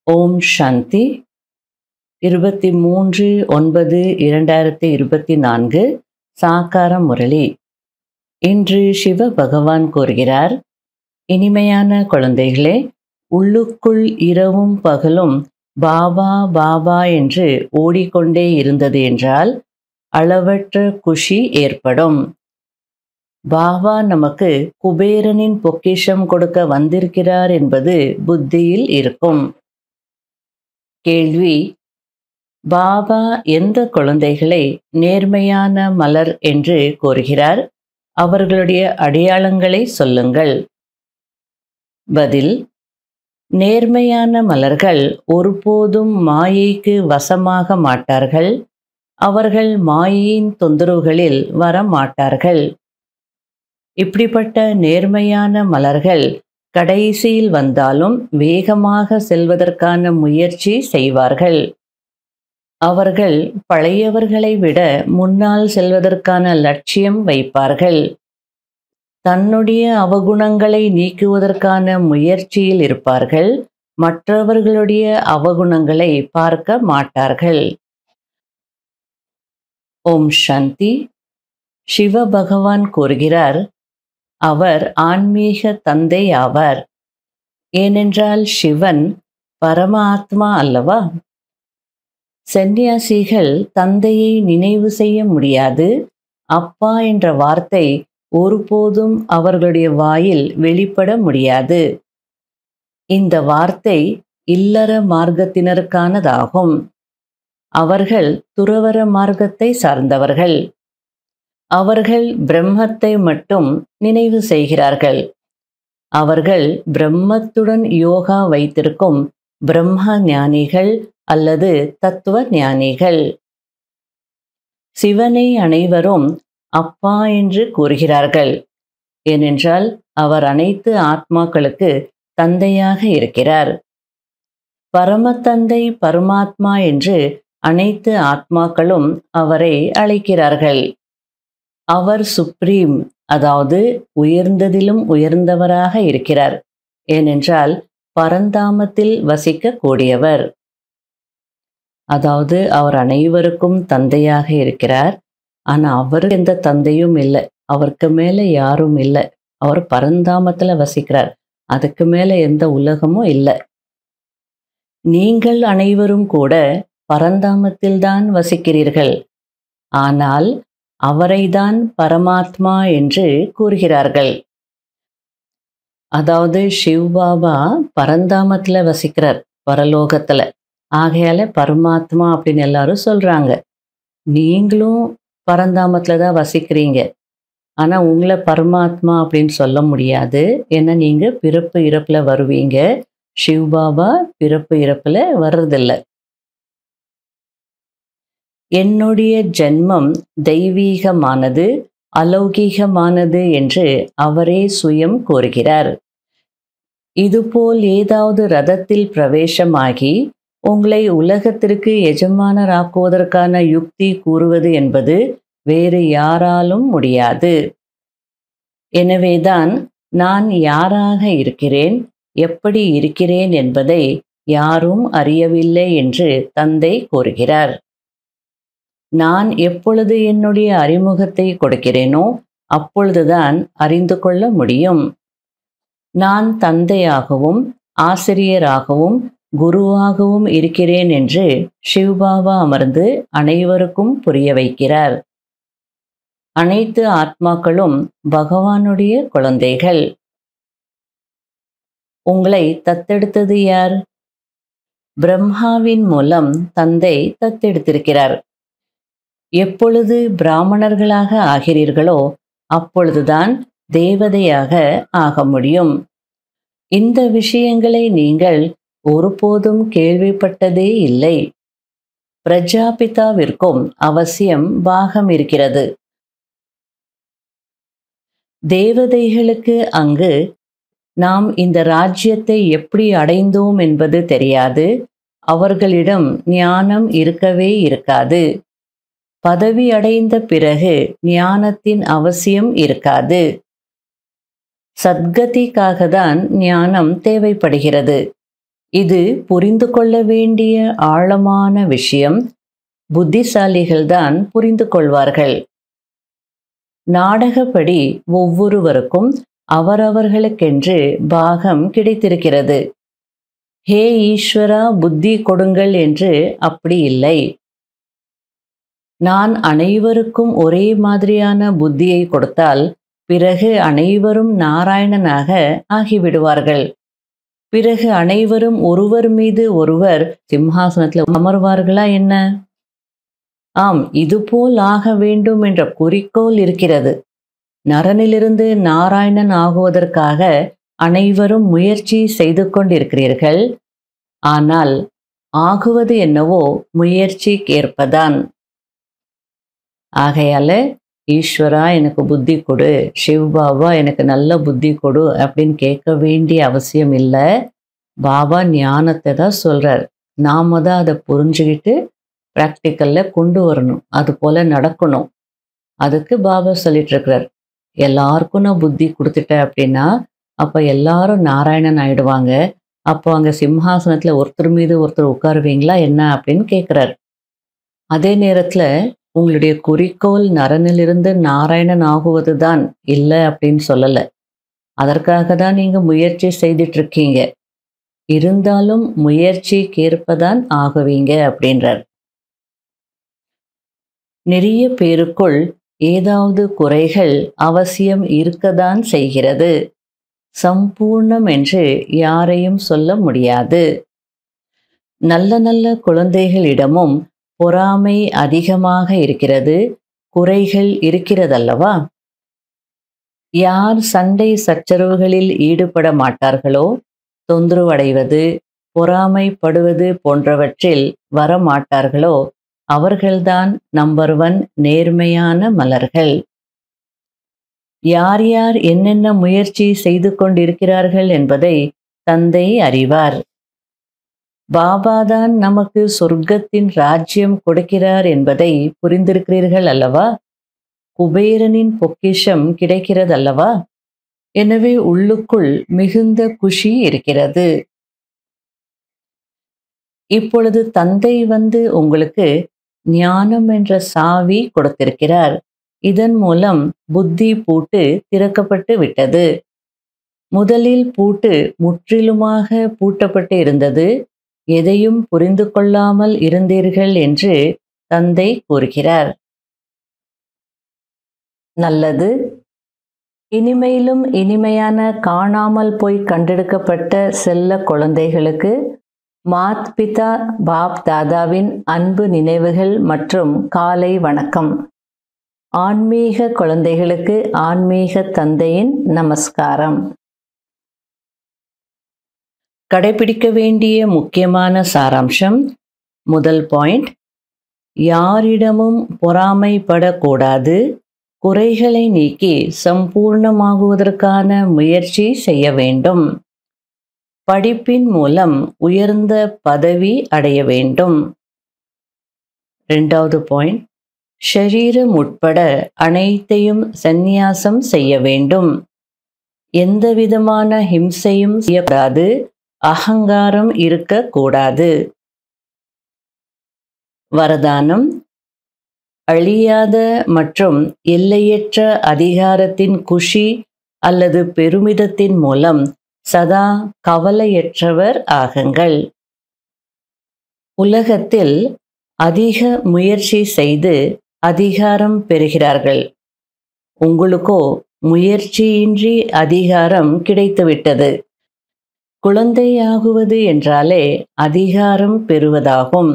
ஓம் சாந்தி இருபத்தி மூன்று ஒன்பது இரண்டாயிரத்தி இருபத்தி நான்கு சாக்கார முரளி இன்று சிவ பகவான் கூறுகிறார் இனிமையான குழந்தைகளே உள்ளுக்குள் இரவும் பகலும் பாபா பாபா என்று ஓடிக்கொண்டே இருந்தது என்றால் அளவற்ற குஷி ஏற்படும் பாபா நமக்கு குபேரனின் பொக்கிஷம் கொடுக்க வந்திருக்கிறார் என்பது புத்தியில் இருக்கும் கேள்வி பாபா எந்த குழந்தைகளை நேர்மையான மலர் என்று கூறுகிறார் அவர்களுடைய அடையாளங்களை சொல்லுங்கள் பதில் நேர்மையான மலர்கள் ஒருபோதும் மாயைக்கு வசமாக மாட்டார்கள் அவர்கள் மாயையின் தொந்தரவுகளில் வர மாட்டார்கள் இப்படிப்பட்ட நேர்மையான மலர்கள் கடைசியில் வந்தாலும் வேகமாக செல்வதற்கான முயற்சி செய்வார்கள் அவர்கள் பழையவர்களை விட முன்னால் செல்வதற்கான லட்சியம் வைப்பார்கள் தன்னுடைய அவகுணங்களை நீக்குவதற்கான முயற்சியில் இருப்பார்கள் மற்றவர்களுடைய அவகுணங்களை பார்க்க மாட்டார்கள் ஓம் சாந்தி சிவ பகவான் கூறுகிறார் அவர் ஆன்மீக தந்தை ஆவார் ஏனென்றால் சிவன் பரம ஆத்மா அல்லவா சந்நியாசிகள் தந்தையை நினைவு செய்ய முடியாது அப்பா என்ற வார்த்தை ஒருபோதும் அவர்களுடைய வாயில் வெளிப்பட முடியாது இந்த வார்த்தை இல்லற மார்க்கத்தினருக்கானதாகும் அவர்கள் துறவர மார்க்கத்தை சார்ந்தவர்கள் அவர்கள் பிரம்மத்தை மட்டும் நினைவு செய்கிறார்கள் அவர்கள் பிரம்மத்துடன் யோகா வைத்திருக்கும் பிரம்ம ஞானிகள் அல்லது தத்துவ ஞானிகள் சிவனை அனைவரும் அப்பா என்று கூறுகிறார்கள் ஏனென்றால் அவர் அனைத்து ஆத்மாக்களுக்கு தந்தையாக இருக்கிறார் பரமத்தந்தை பரமாத்மா என்று அனைத்து ஆத்மாக்களும் அவரை அழைக்கிறார்கள் அவர் சுப்ரீம் அதாவது உயர்ந்ததிலும் உயர்ந்தவராக இருக்கிறார் ஏனென்றால் பரந்தாமத்தில் வசிக்க கூடியவர் அதாவது அவர் அனைவருக்கும் தந்தையாக இருக்கிறார் ஆனா அவருக்கு எந்த தந்தையும் இல்லை அவருக்கு மேல யாரும் இல்லை அவர் பரந்தாமத்துல வசிக்கிறார் அதுக்கு மேல எந்த உலகமும் இல்லை நீங்கள் அனைவரும் கூட பரந்தாமத்தில் தான் வசிக்கிறீர்கள் ஆனால் அவரைதான் பரமாத்மா என்று கூறுகிறார்கள் அதாவது சிவ் பாபா பரந்தாமத்துல வசிக்கிறார் பரலோகத்துல ஆகையால பரமாத்மா அப்படின்னு எல்லாரும் சொல்றாங்க நீங்களும் பரந்தாமத்துல தான் வசிக்கிறீங்க ஆனா உங்களை பரமாத்மா அப்படின்னு சொல்ல முடியாது ஏன்னா நீங்க பிறப்பு இறப்புல வருவீங்க சிவ் பாபா பிறப்பு இறப்புல வர்றதில்லை என்னுடைய ஜென்மம் தெய்வீகமானது அலௌகீகமானது என்று அவரே சுயம் கூறுகிறார் இதுபோல் ஏதாவது ரதத்தில் பிரவேசமாகி உங்களை உலகத்திற்கு எஜமானராக்குவதற்கான யுக்தி கூறுவது என்பது வேறு யாராலும் முடியாது எனவேதான் நான் யாராக இருக்கிறேன் எப்படி இருக்கிறேன் என்பதை யாரும் அறியவில்லை என்று தந்தை கூறுகிறார் நான் எப்பொழுது என்னுடைய அறிமுகத்தை கொடுக்கிறேனோ அப்பொழுதுதான் அறிந்து கொள்ள முடியும் நான் தந்தையாகவும் ஆசிரியராகவும் குருவாகவும் இருக்கிறேன் என்று சிவ்பாபா அமர்ந்து அனைவருக்கும் புரிய வைக்கிறார் அனைத்து ஆத்மாக்களும் பகவானுடைய குழந்தைகள் உங்களை தத்தெடுத்தது யார் பிரம்மாவின் மூலம் தந்தை தத்தெடுத்திருக்கிறார் எப்பொழுது பிராமணர்களாக ஆகிறீர்களோ அப்பொழுதுதான் தேவதையாக ஆக முடியும் இந்த விஷயங்களை நீங்கள் ஒருபோதும் கேள்விப்பட்டதே இல்லை பிரஜாபிதாவிற்கும் அவசியம் பாகம் இருக்கிறது தேவதைகளுக்கு அங்கு நாம் இந்த ராஜ்யத்தை எப்படி அடைந்தோம் என்பது தெரியாது அவர்களிடம் ஞானம் இருக்கவே இருக்காது பதவி அடைந்த பிறகு ஞானத்தின் அவசியம் இருக்காது சத்கதிக்காக தான் ஞானம் தேவைப்படுகிறது இது புரிந்து கொள்ள வேண்டிய ஆழமான விஷயம் புத்திசாலிகள்தான் புரிந்து கொள்வார்கள் நாடகப்படி ஒவ்வொருவருக்கும் அவரவர்களுக்கென்று பாகம் கிடைத்திருக்கிறது ஹே ஈஸ்வரா புத்தி கொடுங்கள் என்று அப்படி இல்லை நான் அனைவருக்கும் ஒரே மாதிரியான புத்தியை கொடுத்தால் பிறகு அனைவரும் நாராயணனாக ஆகிவிடுவார்கள் பிறகு அனைவரும் ஒருவர் மீது ஒருவர் சிம்ஹாசனத்தில் அமர்வார்களா என்ன ஆம் இதுபோல் ஆக வேண்டும் என்ற குறிக்கோள் இருக்கிறது நரனிலிருந்து நாராயணன் ஆகுவதற்காக அனைவரும் முயற்சி செய்து கொண்டிருக்கிறீர்கள் ஆனால் ஆகுவது என்னவோ முயற்சிக்கேற்பதான் ஆகையால ஈஸ்வரா எனக்கு புத்தி கொடு சிவபாபா எனக்கு நல்ல புத்தி கொடு அப்படின்னு கேட்க வேண்டிய அவசியம் இல்லை பாபா ஞானத்தை தான் சொல்றார் நாம தான் அதை புரிஞ்சுக்கிட்டு ப்ராக்டிக்கல்ல கொண்டு வரணும் அது போல நடக்கணும் அதுக்கு பாபா சொல்லிட்டு இருக்கிறார் எல்லாருக்கும் நான் புத்தி கொடுத்துட்டேன் அப்படின்னா அப்ப எல்லாரும் நாராயணன் ஆயிடுவாங்க அப்போ அங்க சிம்ஹாசனத்துல ஒருத்தர் மீது ஒருத்தர் உட்காருவீங்களா என்ன அப்படின்னு கேட்குறார் அதே நேரத்துல உங்களுடைய குறிக்கோள் நரனிலிருந்து நாராயணன் ஆகுவது தான் இல்லை அப்படின்னு சொல்லலை அதற்காக தான் நீங்க முயற்சி செய்துட்டு இருக்கீங்க இருந்தாலும் முயற்சிக்கேற்பதான் ஆகுவீங்க அப்படின்றார் நிறைய பேருக்குள் ஏதாவது குறைகள் அவசியம் இருக்கதான் செய்கிறது சம்பூர்ணம் என்று யாரையும் சொல்ல முடியாது நல்ல நல்ல குழந்தைகளிடமும் பொறாமை அதிகமாக இருக்கிறது குறைகள் இருக்கிறதல்லவா யார் சண்டை சச்சரவுகளில் ஈடுபட மாட்டார்களோ தொந்தரவடைவது பொறாமைப்படுவது போன்றவற்றில் வரமாட்டார்களோ அவர்கள்தான் நம்பர் ஒன் நேர்மையான மலர்கள் யார் யார் என்னென்ன முயற்சி செய்து கொண்டிருக்கிறார்கள் என்பதை தந்தை அறிவார் பாபாதான் நமக்கு சொர்க்கத்தின் ராஜ்யம் கொடுக்கிறார் என்பதை புரிந்திருக்கிறீர்கள் அல்லவா குபேரனின் பொக்கிஷம் கிடைக்கிறது அல்லவா எனவே உள்ளுக்குள் மிகுந்த குஷி இருக்கிறது இப்பொழுது தந்தை வந்து உங்களுக்கு ஞானம் என்ற சாவி கொடுத்திருக்கிறார் இதன் மூலம் புத்தி பூட்டு திறக்கப்பட்டு விட்டது முதலில் பூட்டு முற்றிலுமாக பூட்டப்பட்டு இருந்தது எதையும் புரிந்து கொள்ளாமல் இருந்தீர்கள் என்று தந்தை கூறுகிறார் நல்லது இனிமையிலும் இனிமையான காணாமல் போய் கண்டெடுக்கப்பட்ட செல்ல குழந்தைகளுக்கு மாத் பிதா பாப் தாதாவின் அன்பு நினைவுகள் மற்றும் காலை வணக்கம் ஆன்மீக குழந்தைகளுக்கு ஆன்மீக தந்தையின் நமஸ்காரம் கடைபிடிக்க வேண்டிய முக்கியமான சாராம்சம் முதல் பாயிண்ட் யாரிடமும் பொறாமைப்படக்கூடாது குறைகளை நீக்கி சம்பூர்ணமாகுவதற்கான முயற்சி செய்ய வேண்டும் படிப்பின் மூலம் உயர்ந்த பதவி அடைய வேண்டும் ரெண்டாவது பாயிண்ட் ஷரீரம் உட்பட அனைத்தையும் சந்நியாசம் செய்ய வேண்டும் எந்த விதமான ஹிம்சையும் செய்யக்கூடாது அகங்காரம் இருக்கக்கூடாது வரதானம் அழியாத மற்றும் எல்லையற்ற அதிகாரத்தின் குஷி அல்லது பெருமிதத்தின் மூலம் சதா கவலையற்றவர் ஆகுங்கள் உலகத்தில் அதிக முயற்சி செய்து அதிகாரம் பெறுகிறார்கள் உங்களுக்கோ முயற்சியின்றி அதிகாரம் கிடைத்துவிட்டது குழந்தையாகுவது என்றாலே அதிகாரம் பெறுவதாகும்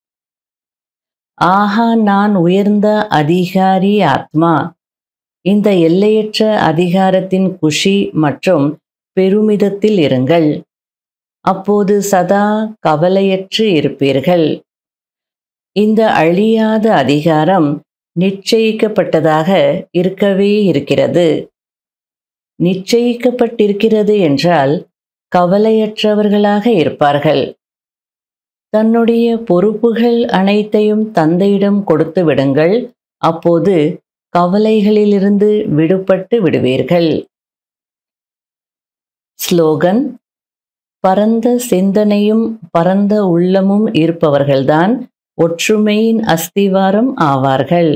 ஆஹா நான் உயர்ந்த அதிகாரி ஆத்மா இந்த எல்லையற்ற அதிகாரத்தின் குஷி மற்றும் பெருமிதத்தில் இருங்கள் அப்போது சதா கவலையற்று இருப்பீர்கள் இந்த அழியாத அதிகாரம் நிச்சயிக்கப்பட்டதாக இருக்கவே இருக்கிறது நிச்சயிக்கப்பட்டிருக்கிறது என்றால் கவலையற்றவர்களாக இருப்பார்கள் தன்னுடைய பொறுப்புகள் அனைத்தையும் தந்தையிடம் கொடுத்து விடுங்கள் அப்போது கவலைகளிலிருந்து விடுபட்டு விடுவீர்கள் ஸ்லோகன் பரந்த சிந்தனையும் பரந்த உள்ளமும் இருப்பவர்கள்தான் ஒற்றுமையின் அஸ்திவாரம் ஆவார்கள்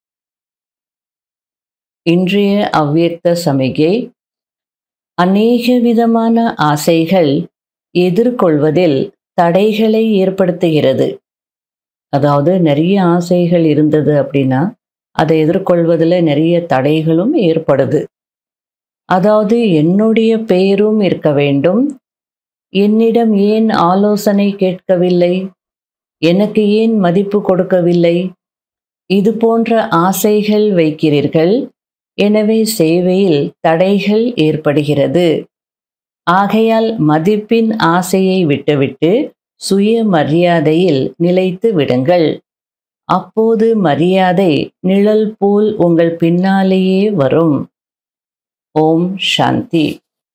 இன்றைய அவ்வியக்த சமிகை அநேக விதமான ஆசைகள் எதிர்கொள்வதில் தடைகளை ஏற்படுத்துகிறது அதாவது நிறைய ஆசைகள் இருந்தது அப்படின்னா அதை எதிர்கொள்வதில் நிறைய தடைகளும் ஏற்படுது அதாவது என்னுடைய பெயரும் இருக்க வேண்டும் என்னிடம் ஏன் ஆலோசனை கேட்கவில்லை எனக்கு ஏன் மதிப்பு கொடுக்கவில்லை இது போன்ற ஆசைகள் வைக்கிறீர்கள் எனவே சேவையில் தடைகள் ஏற்படுகிறது ஆகையால் மதிப்பின் ஆசையை விட்டுவிட்டு சுய மரியாதையில் நிலைத்து விடுங்கள் அப்போது மரியாதை நிழல் போல் உங்கள் பின்னாலேயே வரும் ஓம் சாந்தி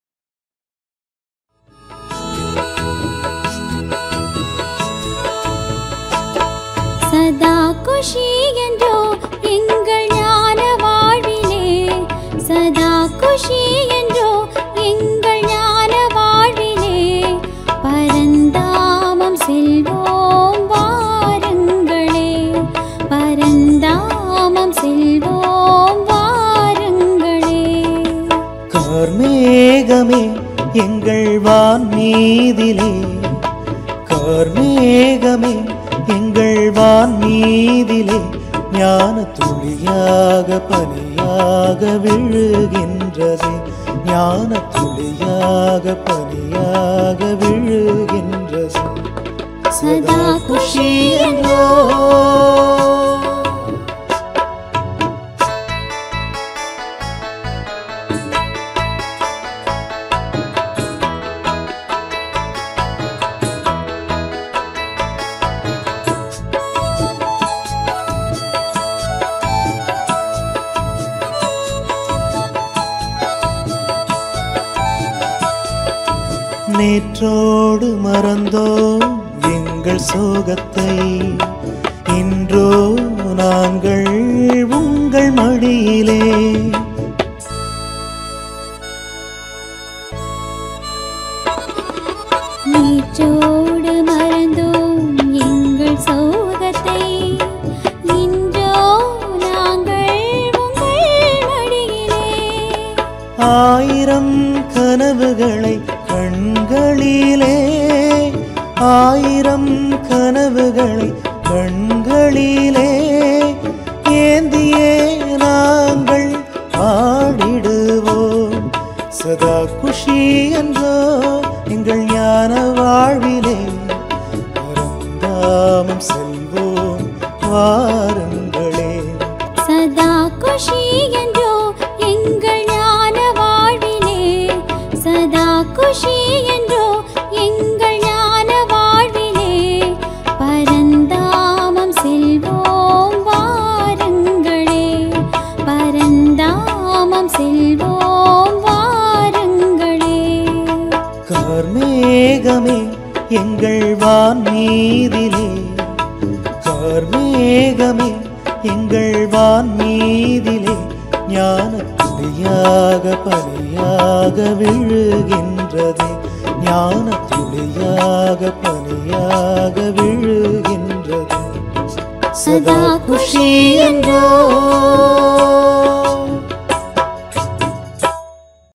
சதா குஷி என்றோ எங்கள் ஞான வாழ்விலே சதா குஷி என்றோ எங்கள் ஞான வாழ்விலே பரந்தாமம் செல்வோம் வாருங்களே பரந்தாமம் செல்வோம் வாருங்களே கார்மேகமே எங்கள் வான் மீதிலே கார்மேகமே எங்கள் வான் மீதிலே ஞான துளியாக பனியாக விழுகின்றது ஞான துளியாக பனியாக விழுகின்றது சதா குஷி என்றோ நேற்றோடு மறந்தோம் எங்கள் சோகத்தை இன்றோ நாங்கள் உங்கள் மடியிலே நீச்சோடு மறந்தோம் எங்கள் சோகத்தை இன்றோ நாங்கள் உங்கள் மடியிலே ஆயிரம் கனவுகளை கண்களிலே ஆயிரம் கனவுகளை கண்களிலே ஏந்தியே நாங்கள் ஆடிடுவோம் சதா குஷி என்றோ எங்கள் ஞான வாழ்விலே பரந்தாமம் செல்வோம் வாருங்களே சதா குஷி என்றோ எங்கள் ஞான வாழ்விலே சதா குஷி என்றோ எங்கள் ஞான வாழ்விலே பரந்தாமம் செல்வோம் வாருங்களே பரந்தாமம் செல்வோம் வாருங்களே கார்மேகமே எங்கள் வான் மீதிலே கார்மேகமே எங்கள் வான் மீதிலே ஞான துளியாக பனியாக விழுகின்றது ஞான துளியாக பனியாக விழுகின்றது சதா குஷி என்றோ